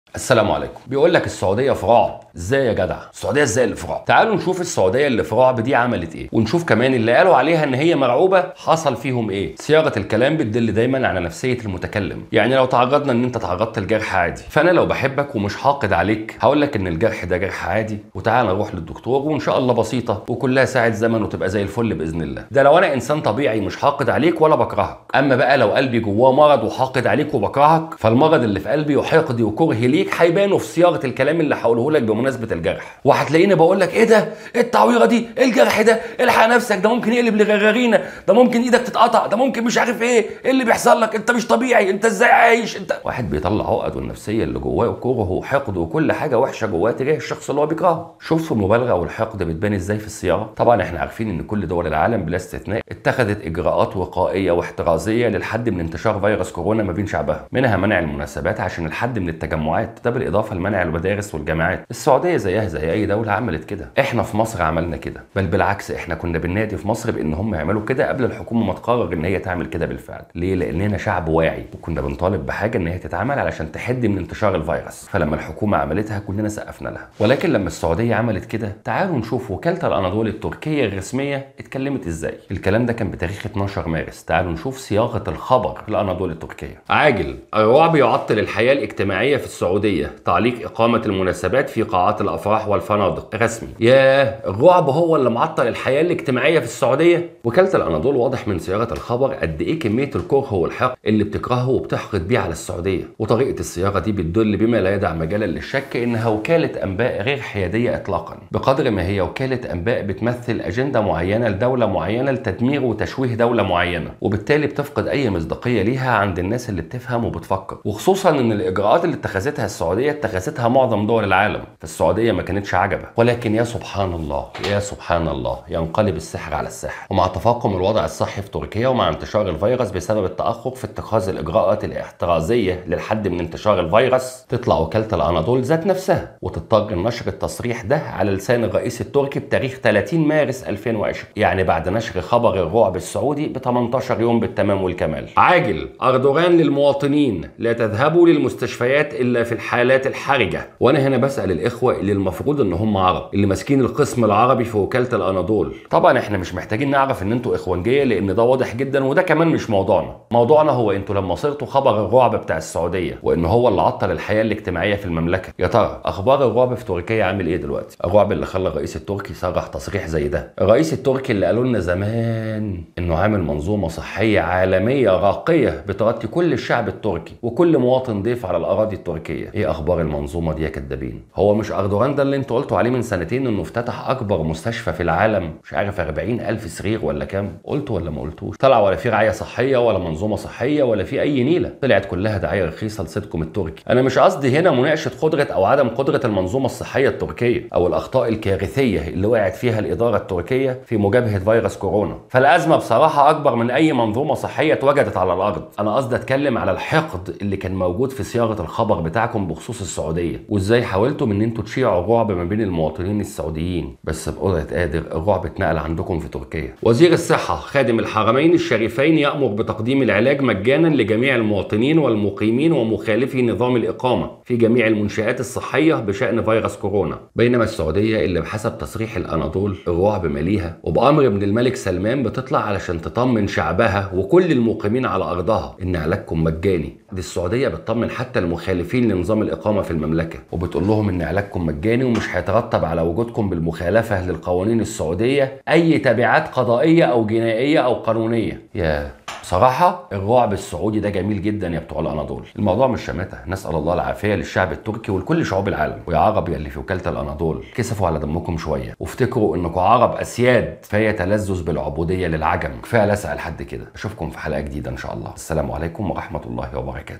السلام عليكم بيقول لك السعوديه في رعب ازاي يا جدع السعوديه ازاي اللي في رعب تعالوا نشوف السعوديه اللي في رعب دي عملت ايه ونشوف كمان اللي قالوا عليها ان هي مرعوبه حصل فيهم ايه صياغه الكلام بتدل دايما على نفسيه المتكلم يعني لو تعرضنا ان انت تعرضت لجرح عادي فانا لو بحبك ومش حاقد عليك هقول لك ان الجرح ده جرح عادي وتعال نروح للدكتور وان شاء الله بسيطه وكلها ساعه زمن وتبقى زي الفل باذن الله ده لو انا انسان طبيعي مش حاقد عليك ولا بكرهك اما بقى لو قلبي جواه مرض وحاقد عليك وبكرهك فالمرض اللي في قلبي وحقدي وكرهي ليك هيبانوا في صياغه الكلام اللي هقوله لك بمناسبه الجرح وهتلاقيني بقول لك ايه ده ايه التعويره دي ايه الجرح ده الحق نفسك ده ممكن يقلب لغرغرينا ده ممكن ايدك تتقطع ده ممكن مش عارف ايه ايه اللي بيحصل لك انت مش طبيعي انت ازاي عايش انت واحد بيطلع عقده النفسيه اللي جواه وكرهه وحقده وكل حاجه وحشه جواه تجاه الشخص اللي هو بيكرهه شوف المبالغه والحقد بتبان ازاي في الصياغه طبعا احنا عارفين ان كل دول العالم بلا استثناء اتخذت اجراءات وقائيه واحترازيه للحد من انتشار فيروس كورونا ما بين شعبها منها منع المناسبات عشان الحد من التجمعات ده بالاضافه لمنع المدارس والجامعات السعوديه زيها زي اي دوله عملت كده احنا في مصر عملنا كده بل بالعكس احنا كنا بننادي في مصر بان هم يعملوا كده قبل الحكومه ما تقرر ان هي تعمل كده بالفعل ليه لاننا شعب واعي وكنا بنطالب بحاجه ان هي تتعمل علشان تحد من انتشار الفيروس فلما الحكومه عملتها كلنا سقفنا لها ولكن لما السعوديه عملت كده تعالوا نشوف وكاله الاناضول التركيه الرسميه اتكلمت ازاي الكلام ده كان بتاريخ 12 مارس تعالوا نشوف صياغه الخبر في الاناضول التركيه عاجل الرعب يعطل الحياه الاجتماعيه في السعوديه تعليق اقامه المناسبات في قاعات الافراح والفنادق رسمي ياه الرعب هو اللي معطل الحياه الاجتماعيه في السعوديه وكاله الاناضول واضح من صياغه الخبر قد ايه كميه الكره والحقد اللي بتكرهه وبتحقد بيه على السعوديه وطريقه الصياغه دي بتدل بما لا يدع مجالا للشك انها وكاله انباء غير حياديه اطلاقا بقدر ما هي وكاله انباء بتمثل اجنده معينه لدوله معينه لتدمير وتشويه دوله معينه وبالتالي بتفقد اي مصداقيه ليها عند الناس اللي بتفهم وبتفكر وخصوصا ان الاجراءات اللي اتخذتها السعوديه اتخذتها معظم دول العالم فالسعوديه ما كانتش عجبه ولكن يا سبحان الله يا سبحان الله ينقلب السحر على السحر ومع تفاقم الوضع الصحي في تركيا ومع انتشار الفيروس بسبب التاخر في اتخاذ الاجراءات الاحترازيه للحد من انتشار الفيروس تطلع وكاله الاناضول ذات نفسها وتضطر نشر التصريح ده على لسان الرئيس التركي بتاريخ 30 مارس 2020 يعني بعد نشر خبر الرعب السعودي ب 18 يوم بالتمام والكمال عاجل اردوغان للمواطنين لا تذهبوا للمستشفيات الا في الحالات الحرجه وانا هنا بسال الاخوه اللي المفروض ان هم عرب اللي ماسكين القسم العربي في وكاله الاناضول طبعا احنا مش محتاجين نعرف ان انتوا اخوانجيه لان ده واضح جدا وده كمان مش موضوعنا موضوعنا هو انتوا لما صرتوا خبر الرعب بتاع السعوديه وان هو اللي عطل الحياه الاجتماعيه في المملكه يا ترى اخبار الرعب في تركيا عامل ايه دلوقتي الرعب اللي خلى الرئيس التركي يصرح تصريح زي ده الرئيس التركي اللي قالوا لنا زمان انه عامل منظومه صحيه عالميه راقيه بتغطي كل الشعب التركي وكل مواطن ضيف على الاراضي التركيه ايه اخبار المنظومه دي يا كدابين هو مش اردوغان ده اللي انتوا قلتوا عليه من سنتين انه افتتح اكبر مستشفى في العالم مش عارف 40 الف سرير ولا كام قلتوا ولا ما قلتوش طلع ولا في رعايه صحيه ولا منظومه صحيه ولا في اي نيله طلعت كلها دعايه رخيصه لصدكم التركي انا مش قصدي هنا مناقشه قدره او عدم قدره المنظومه الصحيه التركيه او الاخطاء الكارثيه اللي وقعت فيها الاداره التركيه في مجابهه فيروس كورونا فالازمه بصراحه اكبر من اي منظومه صحيه اتوجدت على الارض انا قصدي اتكلم على الحقد اللي كان موجود في صياغه الخبر بتاعكم بخصوص السعوديه وازاي حاولتم ان انتوا تشيعوا الرعب ما بين المواطنين السعوديين بس بقدره قادر الرعب اتنقل عندكم في تركيا وزير الصحه خادم الحرمين الشريفين يامر بتقديم العلاج مجانا لجميع المواطنين والمقيمين ومخالفي نظام الاقامه في جميع المنشات الصحيه بشان فيروس كورونا بينما السعوديه اللي بحسب تصريح الاناضول الرعب ماليها وبامر من الملك سلمان بتطلع علشان تطمن شعبها وكل المقيمين على ارضها ان علاجكم مجاني دي السعوديه بتطمن حتى المخالفين لنظام الاقامه في المملكه وبتقول لهم ان علاجكم مجاني ومش هيترتب على وجودكم بالمخالفه للقوانين السعوديه اي تبعات قضائيه او جنائيه او قانونيه يا بصراحة الرعب السعودي ده جميل جدا يا بتوع الأناضول الموضوع مش شماتة نسأل الله العافية للشعب التركي ولكل شعوب العالم ويا عرب يا اللي في وكالة الأناضول كسفوا على دمكم شوية وافتكروا انكم عرب أسياد فهي تلذذ بالعبودية للعجم كفاية لسع لحد كده أشوفكم في حلقة جديدة إن شاء الله السلام عليكم ورحمة الله وبركاته